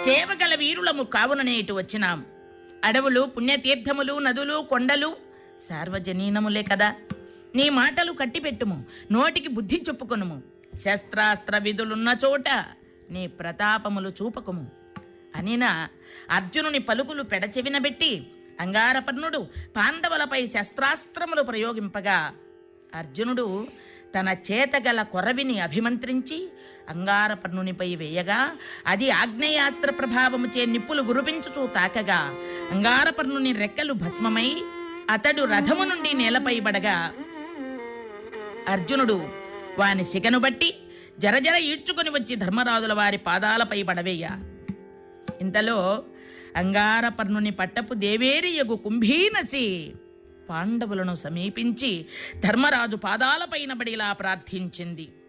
చేవగల వీరులము కావుననే ఇటు వచ్చినాం అడవులు పుణ్యతీర్థములు నదులు కొండలు సార్వజనీనములే కదా నీ మాటలు కట్టిపెట్టుము నోటికి బుద్ధి చెప్పుకొనుము శస్త్రాస్త్ర విధులున్న చోట నీ ప్రతాపములు చూపకుము అనిన అర్జునుని పలుకులు పెడచెవినబెట్టి అంగారపర్ణుడు పాండవులపై శస్త్రాస్త్రములు ప్రయోగింపగా అర్జునుడు తన చేతగల కొరవిని అభిమంత్రించి అంగారపర్ణునిపై వేయగా అది ఆగ్నేయాస్త్ర ప్రభావముచే నిప్పులు గురిపించుచూ తాకగా అంగారపర్ణుని రెక్కలు భస్మమై అతడు రథము నుండి నేలపై పడగా అర్జునుడు వాని సిగను బట్టి జరజర ఈడ్చుకొని వచ్చి ధర్మరాజుల వారి పాదాలపై పడవేయ ఇంతలో అంగారపర్ణుని పట్టపు దేవేరియగు కుంభీనసి పాండవులను సమీపించి ధర్మరాజు పాదాలపైన బడిలా ప్రార్థించింది